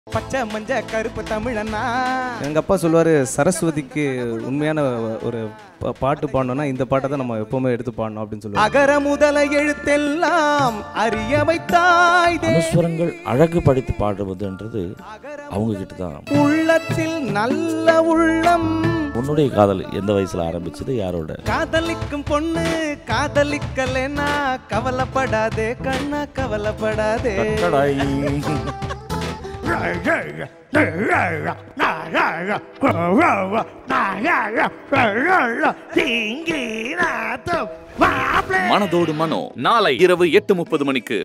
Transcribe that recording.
பச்சை மஞ்ச கருப்பு தமிழனா எங்க அப்பா சொல்லுவாரு சரஸ்வதிக்கு உண்மையான ஒரு பா- பாட்டு பாடணும்னா இந்த பாட்டை தான் நம்ம எப்பவுமே எடுத்து பாடணும் அப்படின்னு சொல்லுவாங்க அகர முதல எழுத்தெல்லாம் அறிய வைத்தாய் தே- அனுஸ்வரங்கள் அழகு படித்து பாடுவதுன்றது அவங்க கிட்ட தான் உள்ளத்தில் நல்ல உள்ளம் உன்னுடைய காதல் எந்த வயசுல ஆரம்பிச்சது யாரோட காதலிக்கும் பொண்ணு காதலிக்கலைன்னா கவலைப்படாதே கண்ணா கவலைப்படாதே மனதோடு மனோ நாளை இரவு எட்டு முப்பது மணிக்கு